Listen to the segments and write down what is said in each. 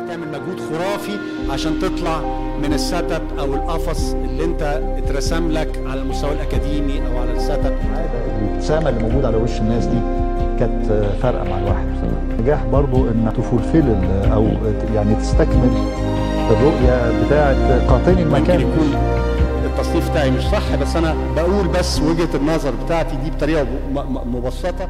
هتعمل مجهود خرافي عشان تطلع من السيت اب او القفص اللي انت اترسم لك على المستوى الاكاديمي او على السيت اب الابتسامه اللي موجوده على وش الناس دي كانت فارقه مع الواحد بصراحه نجاح برضو انك تفولفيل او يعني تستكمل الرؤيه بتاعه قاطني ممكن المكان يكون التصنيف بتاعي مش صح بس انا بقول بس وجهه النظر بتاعتي دي بطريقه م- م- مبسطه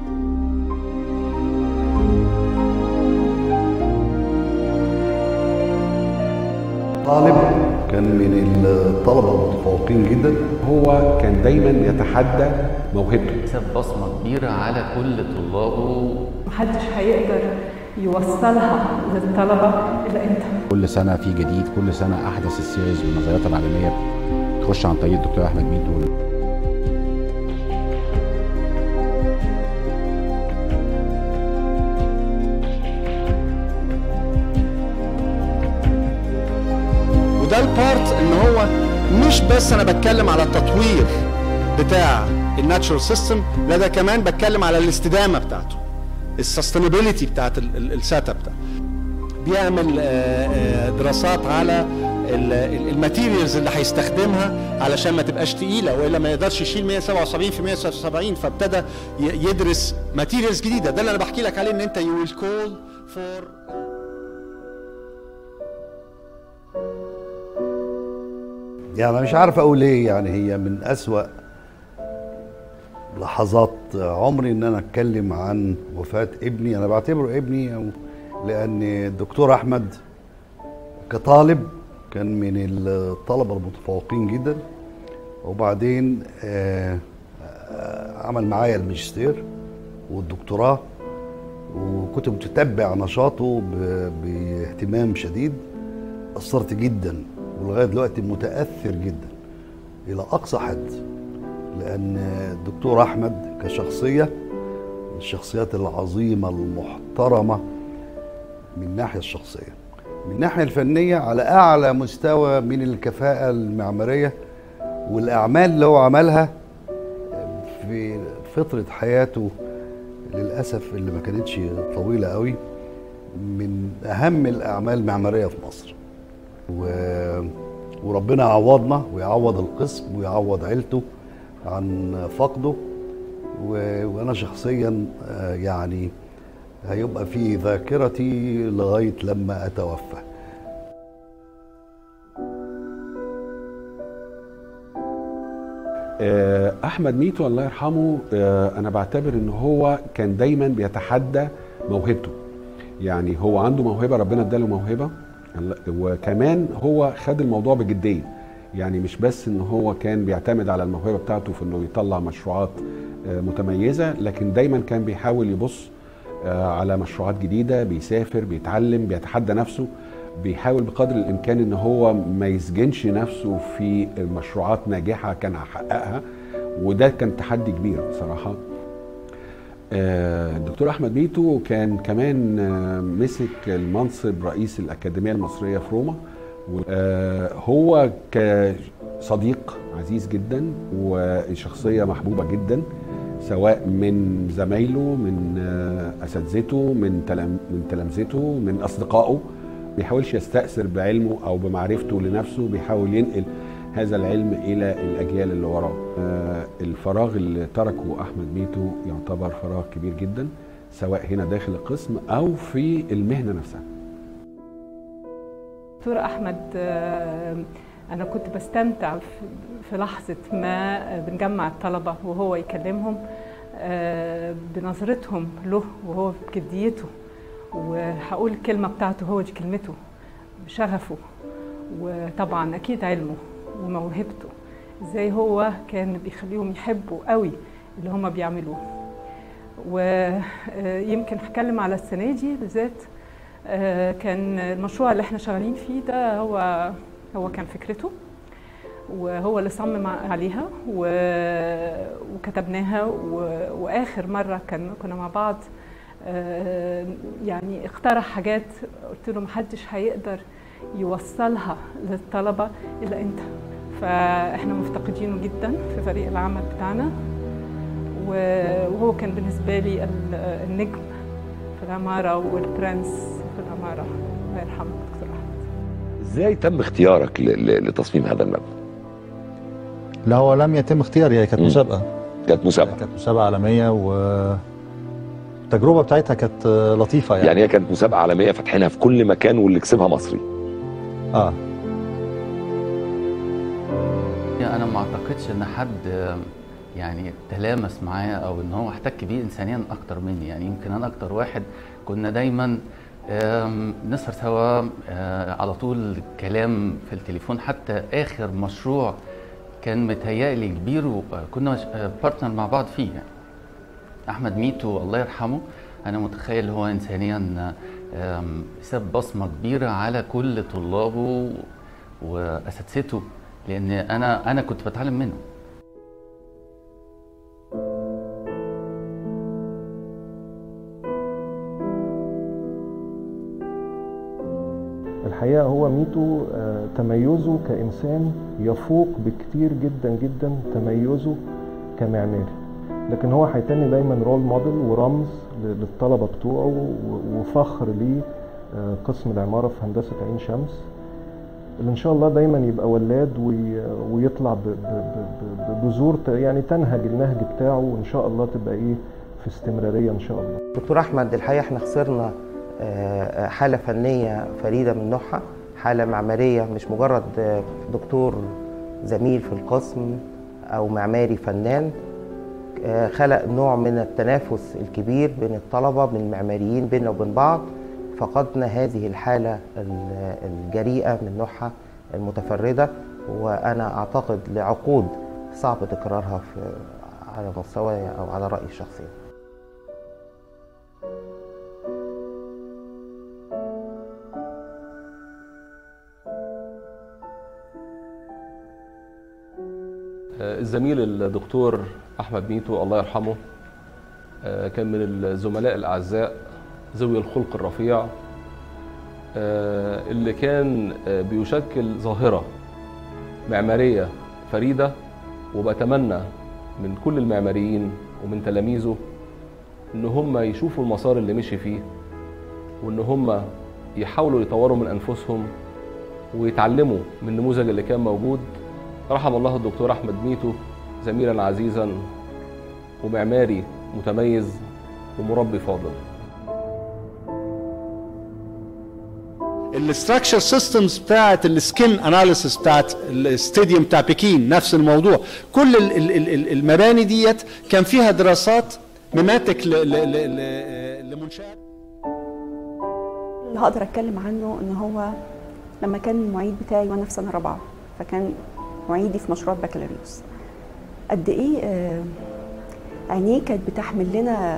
طالب كان من الطلبة المتفوقين جدا هو كان دايما يتحدى موهبته ساب بصمة كبيرة على كل طلابه محدش هيقدر يوصلها للطلبة إلا أنت كل سنه في جديد كل سنه احدث السيريز والنظريات العالميه تخش عن طريق الدكتور احمد ميدو وده البارت ان هو مش بس انا بتكلم على التطوير بتاع الناتشورال سيستم لا ده كمان بتكلم على الاستدامه بتاعته السستينابيلتي بتاعت السيت اب ده بيعمل آه، آه، دراسات على الماتيريالز اللي هيستخدمها علشان ما تبقاش تقيله والا ما يقدرش يشيل 177 في 177 فابتدى ي- يدرس ماتيريالز جديده ده اللي انا بحكي لك عليه ان انت يو ويل كول فور يعني أنا مش عارف أقول إيه يعني هي من أسوأ لحظات عمري إن أنا أتكلم عن وفاة ابني أنا بعتبره ابني أو- لأن الدكتور أحمد كطالب كان من الطلبة المتفوقين جدا وبعدين آه، آه، عمل معايا الماجستير والدكتوراه وكنت متتبع نشاطه ب- باهتمام شديد أثرت جدا ولغاية دلوقتي متأثر جدا إلى أقصى حد لأن الدكتور أحمد كشخصية من الشخصيات العظيمة المحترمة من الناحية الشخصية من الناحية الفنية على أعلى مستوى من الكفاءة المعمارية والأعمال اللي هو عملها في فترة حياته للأسف اللي ما كانتش طويلة قوي من أهم الأعمال المعمارية في مصر و... وربنا يعوضنا ويعوض القسم ويعوض عيلته عن فقده و... وأنا شخصيا آه، يعني هيبقى في ذاكرتي لغاية لما أتوفى آه، احمد ميتو الله يرحمه آه، انا بعتبر ان هو كان دايما بيتحدى موهبته يعني هو عنده موهبه ربنا اداله موهبه وكمان هو خد الموضوع بجديه يعني مش بس ان هو كان بيعتمد على الموهبه بتاعته في انه يطلع مشروعات آه، متميزه لكن دايما كان بيحاول يبص آه، على مشروعات جديده بيسافر بيتعلم بيتحدى نفسه بيحاول بقدر الامكان ان هو ما يسجنش نفسه في مشروعات ناجحه كان هيحققها وده كان تحدي كبير بصراحه آه، الدكتور احمد ميتو كان كمان آه، مسك المنصب رئيس الاكاديميه المصريه في روما و- آه، هو كصديق عزيز جدا وشخصيه محبوبه جدا سواء من زمايله من آه، اساتذته من تلام- من تلامذته من اصدقائه بيحاولش يستأثر بعلمه او بمعرفته لنفسه بيحاول ينقل هذا العلم الى الاجيال اللي وراه آه، الفراغ اللي تركه احمد ميتو يعتبر فراغ كبير جدا سواء هنا داخل القسم او في المهنه نفسها دكتور أحمد آه، أنا كنت بستمتع في- في لحظة ما بنجمع الطلبة وهو يكلمهم آه، بنظرتهم له وهو بجديته وهقول الكلمة بتاعته هو دي كلمته بشغفه وطبعا أكيد علمه وموهبته ازاي هو كان بيخليهم يحبوا قوي اللي هم بيعملوه ويمكن هتكلم على السنة دي بالذات آه، كان المشروع اللي احنا شغالين فيه ده هو هو كان فكرته وهو اللي صمم عليها و- وكتبناها و- واخر مره كان كنا مع بعض آه، يعني اقترح حاجات قلت له محدش هيقدر يوصلها للطلبه الا انت فاحنا مفتقدينه جدا في فريق العمل بتاعنا و- وهو كان بالنسبه لي ال- النجم في في العماره والبرنس في العماره الله يرحمه دكتور احمد ازاي تم اختيارك ل- ل- لتصميم هذا المبنى؟ لا هو لم يتم اختياري هي كانت مم. مسابقه كانت مسابقه كانت مسابقه عالميه و التجربه بتاعتها كانت لطيفه يعني, يعني هي كانت مسابقه عالميه فاتحينها في كل مكان واللي كسبها مصري اه انا ما اعتقدش ان حد يعني تلامس معايا او ان هو احتك بيه انسانيا اكتر مني يعني يمكن انا اكتر واحد كنا دايما آم، نسهر سوا آه، على طول كلام في التليفون حتى اخر مشروع كان متهيألي كبير وكنا بارتنر مع بعض فيه يعني احمد ميتو الله يرحمه انا متخيل هو انسانيا آم، ساب بصمه كبيره على كل طلابه واساتذته لان انا انا كنت بتعلم منه الحقيقة هو ميتو آه، تميزه كإنسان يفوق بكتير جدا جدا تميزه كمعماري لكن هو هيتني دايما رول موديل ورمز ل- للطلبة بتوعه و- وفخر ليه آه، قسم العمارة في هندسة عين شمس اللي إن شاء الله دايما يبقى ولاد وي- ويطلع ب- ب- ب- ب- ببذور ت- يعني تنهج النهج بتاعه وإن شاء الله تبقى إيه في استمرارية إن شاء الله دكتور احمد الحقيقه احنا خسرنا آه، حاله فنيه فريده من نوعها حاله معماريه مش مجرد آه، دكتور زميل في القسم او معماري فنان آه، خلق نوع من التنافس الكبير بين الطلبه بين المعماريين بيننا وبين بعض فقدنا هذه الحاله ال- الجريئه من نوعها المتفرده وانا اعتقد لعقود صعب تكرارها في على مستوى او على رايي الشخصي الزميل الدكتور احمد ميتو الله يرحمه آه، كان من الزملاء الاعزاء ذوي الخلق الرفيع آه، اللي كان آه، بيشكل ظاهره معماريه فريده وبتمنى من كل المعماريين ومن تلاميذه ان هم يشوفوا المسار اللي مشي فيه وان هم يحاولوا يطوروا من انفسهم ويتعلموا من النموذج اللي كان موجود رحم الله الدكتور احمد ميتو زميلا عزيزا ومعماري متميز ومربي فاضل الاستراكشر سيستمز بتاعت السكين اناليسيس بتاعت الاستاديوم بتاع بكين نفس الموضوع كل ال- ال- ال- ال- المباني ديت كان فيها دراسات ميماتيك ل- ل- ل- ل- لمنشات اللي هقدر اتكلم عنه ان هو لما كان المعيد بتاعي وانا في سنه رابعه فكان معيدي في مشروع بكالوريوس قد ايه آه، عينيه كانت بتحمل لنا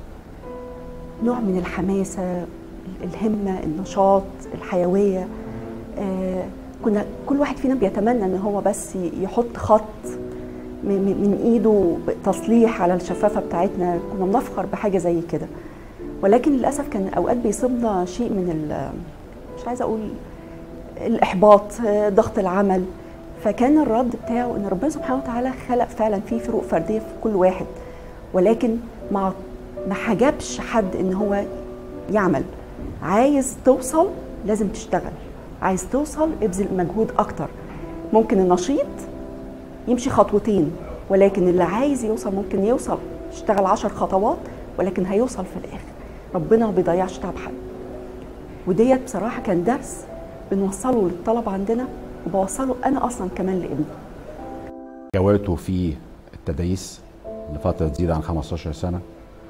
نوع من الحماسه الهمه النشاط الحيويه آه، كنا كل واحد فينا بيتمنى ان هو بس يحط خط من- من من ايده تصليح على الشفافه بتاعتنا كنا بنفخر بحاجه زي كده ولكن للاسف كان اوقات بيصيبنا شيء من ال- مش عايزه اقول الاحباط آه، ضغط العمل فكان الرد بتاعه ان ربنا سبحانه وتعالى خلق فعلا في فروق فرديه في كل واحد ولكن ما ما حجبش حد ان هو يعمل عايز توصل لازم تشتغل عايز توصل ابذل مجهود اكتر ممكن النشيط يمشي خطوتين ولكن اللي عايز يوصل ممكن يوصل يشتغل عشر خطوات ولكن هيوصل في الاخر ربنا ما بيضيعش تعب حد وديت بصراحه كان درس بنوصله للطلبه عندنا وبوصله انا اصلا كمان لابني جواته في التدريس لفترة تزيد عن 15 سنة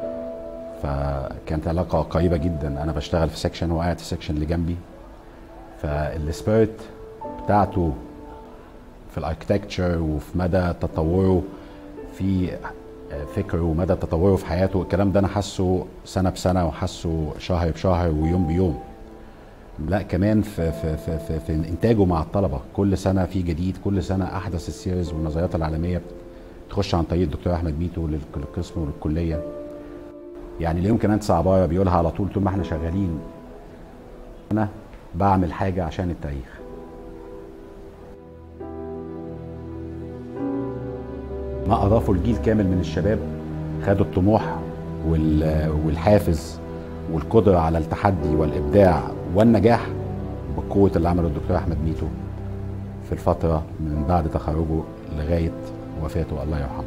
فكانت علاقة قريبة جدا أنا بشتغل في سيكشن وقاعد في سيكشن اللي جنبي فالسبيريت بتاعته في الاركتكتشر وفي مدى تطوره في فكره ومدى تطوره في حياته الكلام ده أنا حاسه سنة بسنة وحاسه شهر بشهر ويوم بيوم لا كمان في في في في, في انتاجه مع الطلبه كل سنه في جديد كل سنه احدث السيريز والنظريات العالميه تخش عن طريق الدكتور احمد ميتو للك- للقسم وللكليه يعني لا يمكن انسى عباره بيقولها على طول طول ما احنا شغالين انا بعمل حاجه عشان التاريخ ما اضافه الجيل كامل من الشباب خدوا الطموح وال- والحافز والقدره على التحدي والابداع والنجاح بقوه اللي عمله الدكتور احمد ميتو في الفتره من بعد تخرجه لغايه وفاته الله يرحمه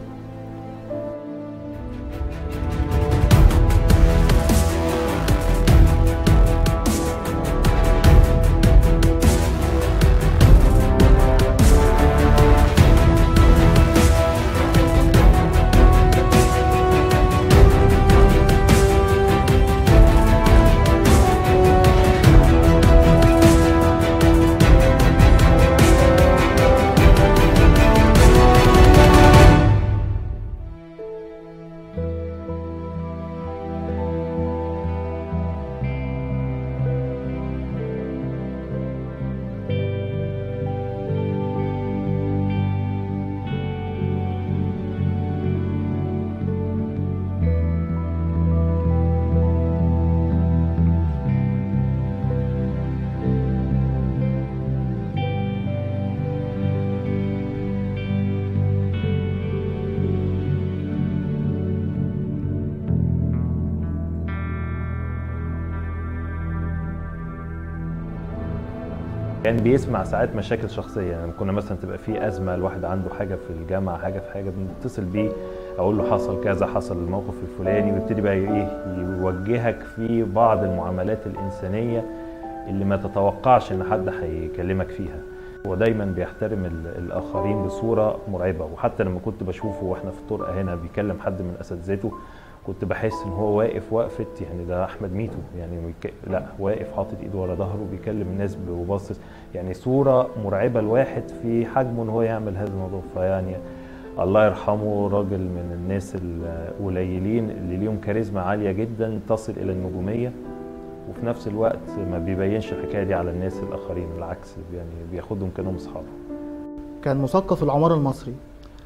كان بيسمع ساعات مشاكل شخصيه يعني كنا مثلا تبقى في ازمه الواحد عنده حاجه في الجامعه حاجه في حاجه بنتصل بيه اقول له حصل كذا حصل الموقف الفلاني ويبتدي بقى ايه يوجهك في بعض المعاملات الانسانيه اللي ما تتوقعش ان حد هيكلمك فيها هو دايما بيحترم ال- الاخرين بصوره مرعبه وحتى لما كنت بشوفه واحنا في الطرقه هنا بيكلم حد من اساتذته كنت بحس ان هو واقف وقفه يعني ده احمد ميتو يعني بيك... لا واقف حاطط ايده ورا ظهره بيكلم الناس وباصص يعني صوره مرعبه الواحد في حجمه ان هو يعمل هذا الموضوع فيعني الله يرحمه راجل من الناس القليلين اللي ليهم كاريزما عاليه جدا تصل الى النجوميه وفي نفس الوقت ما بيبينش الحكايه دي على الناس الاخرين بالعكس يعني بياخدهم كانهم اصحابه كان مثقف العمار المصري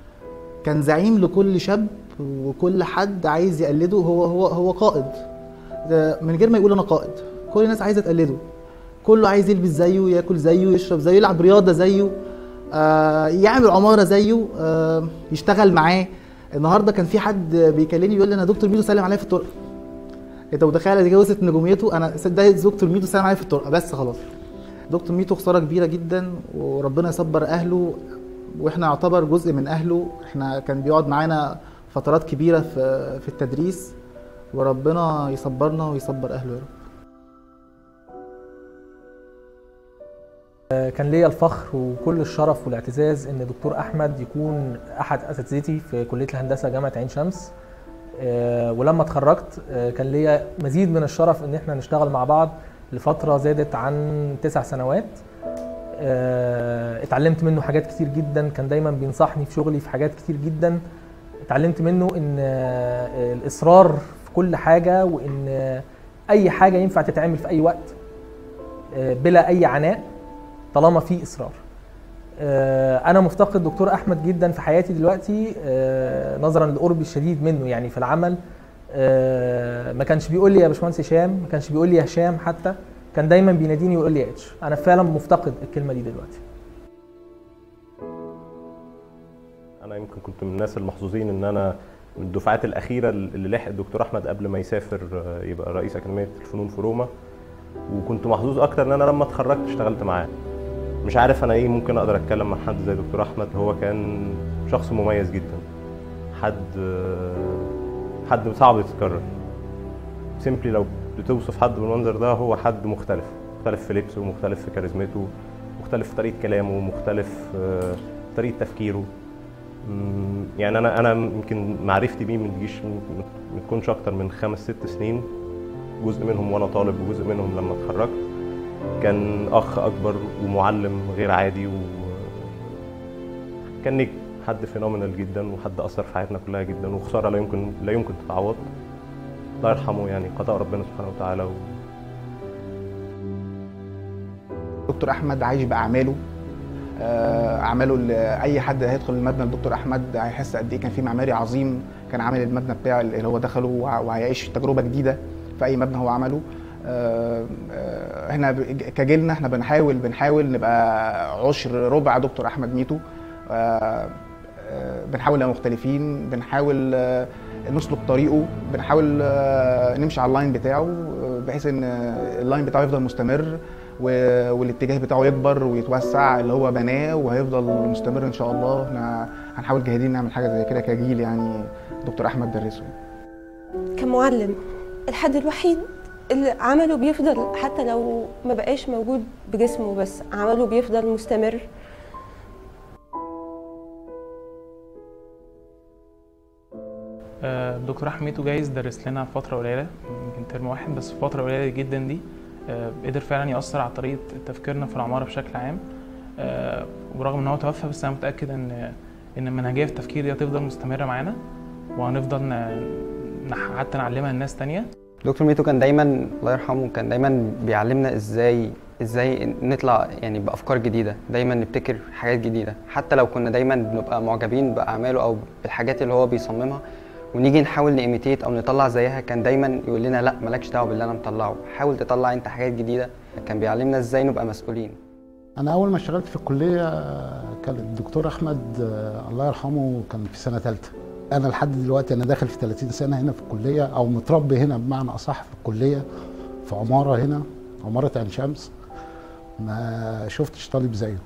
كان زعيم لكل شاب وكل حد عايز يقلده هو هو هو قائد ده من غير ما يقول انا قائد كل الناس عايزه تقلده كله عايز يلبس زيه ياكل زيه يشرب زيه يلعب رياضه زيه آه يعمل عماره زيه آه يشتغل معاه النهارده كان في حد بيكلمني بيقول لي انا دكتور ميدو سلم عليا في الطرقه انت متخيل دي وصلت نجوميته انا صدقت دكتور ميدو سلم عليا في الطرقه بس خلاص دكتور ميتو خساره كبيره جدا وربنا يصبر اهله واحنا يعتبر جزء من اهله احنا كان بيقعد معانا فترات كبيره في في التدريس وربنا يصبرنا ويصبر اهله يا رب كان ليا الفخر وكل الشرف والاعتزاز ان دكتور احمد يكون احد اساتذتي في كليه الهندسه جامعه عين شمس آه، ولما اتخرجت آه، كان ليا مزيد من الشرف ان احنا نشتغل مع بعض لفتره زادت عن تسع سنوات آه، اتعلمت منه حاجات كتير جدا كان دايما بينصحني في شغلي في حاجات كتير جدا اتعلمت منه ان آه، الاصرار في كل حاجه وان آه، اي حاجه ينفع تتعمل في اي وقت آه، بلا اي عناء طالما في اصرار آه، انا مفتقد دكتور احمد جدا في حياتي دلوقتي آه، نظرا لقربي الشديد منه يعني في العمل آه، ما كانش بيقول لي يا باشمهندس هشام ما كانش بيقول لي يا هشام حتى كان دايما بيناديني ويقول لي يا اتش انا فعلا مفتقد الكلمه دي دلوقتي انا يمكن كنت من الناس المحظوظين ان انا من الدفعات الاخيره اللي لحق الدكتور احمد قبل ما يسافر آه، يبقى رئيس اكاديميه الفنون في روما وكنت محظوظ اكتر ان انا لما اتخرجت اشتغلت معاه مش عارف انا ايه ممكن اقدر اتكلم مع حد زي دكتور احمد هو كان شخص مميز جدا حد آه، حد صعب يتكرر سيمبلي لو بتوصف حد بالمنظر ده هو حد مختلف مختلف في لبسه مختلف في كاريزمته مختلف في طريقه كلامه مختلف آه، في طريقه تفكيره مم، يعني انا انا يمكن معرفتي بيه ما تجيش ما تكونش اكتر من خمس ست سنين جزء منهم وانا طالب وجزء منهم لما اتخرجت كان اخ اكبر ومعلم غير عادي و كان نجم حد فينومينال جدا وحد اثر في حياتنا كلها جدا وخساره لا يمكن لا يمكن تتعوض الله يرحمه يعني قضاء ربنا سبحانه وتعالى و... دكتور احمد عايش باعماله آه، اعماله اللي اي حد هيدخل المبنى لدكتور احمد هيحس قد ايه كان في معماري عظيم كان عامل المبنى بتاعه اللي هو دخله وه- وهيعيش تجربه جديده في اي مبنى هو عمله آه، آه، احنا ب- كجيلنا احنا بنحاول بنحاول نبقى عشر ربع دكتور احمد ميتو آه، آه، بنحاول نبقى مختلفين بنحاول آه، نسلك طريقه بنحاول آه، نمشي على اللاين بتاعه بحيث ان اللاين بتاعه يفضل مستمر و- والاتجاه بتاعه يكبر ويتوسع اللي هو بناه وهيفضل مستمر ان شاء الله احنا هنحاول جاهدين نعمل حاجه زي كده كجيل يعني دكتور احمد درسه كمعلم الحد الوحيد اللي عمله بيفضل حتى لو ما بقاش موجود بجسمه بس عمله بيفضل مستمر آه، دكتور احمد ميتو جايز درس لنا فتره قليله يمكن ترم واحد بس في فتره قليله جدا دي آه، قدر فعلا ياثر على طريقه تفكيرنا في العماره بشكل عام آه، ورغم ان هو توفى بس انا متاكد ان ان المنهجيه في التفكير دي هتفضل مستمره معانا وهنفضل ن- نح- حتى نعلمها لناس تانية دكتور ميتو كان دايما الله يرحمه كان دايما بيعلمنا ازاي ازاي نطلع يعني بافكار جديده دايما نبتكر حاجات جديده حتى لو كنا دايما بنبقى معجبين باعماله او بالحاجات اللي هو بيصممها ونيجي نحاول نيميتيت او نطلع زيها كان دايما يقول لنا لا مالكش دعوه باللي انا مطلعه حاول تطلع انت حاجات جديده كان بيعلمنا ازاي نبقى مسؤولين انا اول ما اشتغلت في الكليه كان الدكتور احمد آه، الله يرحمه كان في سنه ثالثه انا لحد دلوقتي انا داخل في 30 سنه هنا في الكليه او متربي هنا بمعنى اصح في الكليه في عماره هنا عماره عين شمس ما شفتش طالب زيه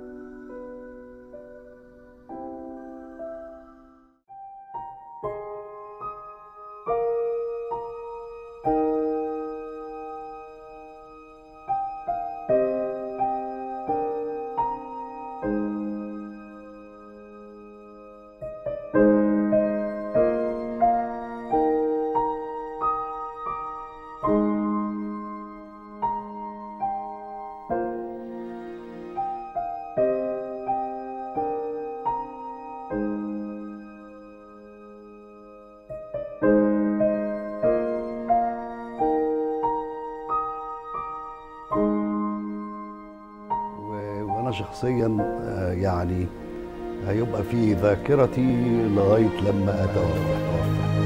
و- وانا شخصيا آه، يعني هيبقى في ذاكرتي لغايه لما اتوفى